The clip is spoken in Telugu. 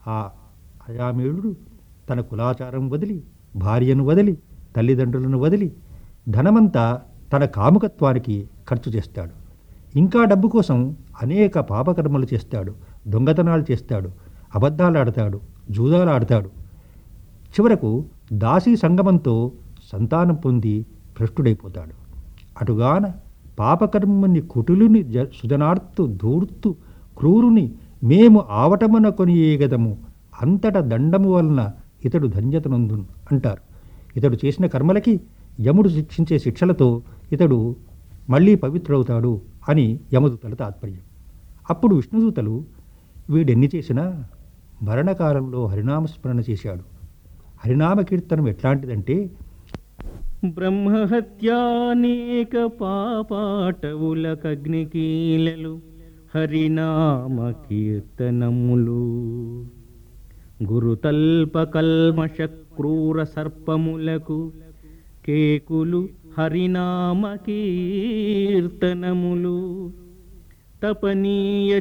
ఆ అయామేయుడు తన కులాచారం వదిలి భార్యను వదిలి తల్లిదండ్రులను వదిలి ధనమంతా తన కాముకత్వానికి ఖర్చు చేస్తాడు ఇంకా డబ్బు కోసం అనేక పాపకర్మలు చేస్తాడు దొంగతనాలు చేస్తాడు అబద్ధాలు ఆడతాడు జూదాలు ఆడతాడు చివరకు దాసీ సంగమంతో సంతానం పొంది భ్రష్టుడైపోతాడు అటుగాన పాపకర్మని కుటులుని జ సుజనార్తు ధూర్తు క్రూరుని మేము ఆవటమున కొని ఏగదము అంతట దండము వలన ఇతడు ధన్యతనందు అంటారు ఇతడు చేసిన కర్మలకి యముడు శిక్షించే శిక్షలతో ఇతడు మళ్ళీ పవిత్రుడవుతాడు అని యమదూతల తాత్పర్యం అప్పుడు విష్ణుదూతలు వీడెన్ని చేసినా మరణకాలంలో హరినామస్మరణ చేశాడు హరినామ కీర్తనం ఎట్లాంటిదంటే బ్రహ్మహత్యానేక పాపాటవులకగ్నికీలలు హరినామ కీర్తనములు గురుతల్పకల్మష క్రూర సర్పములకు కేకులు హరినామ కీర్తనములు తపనీయ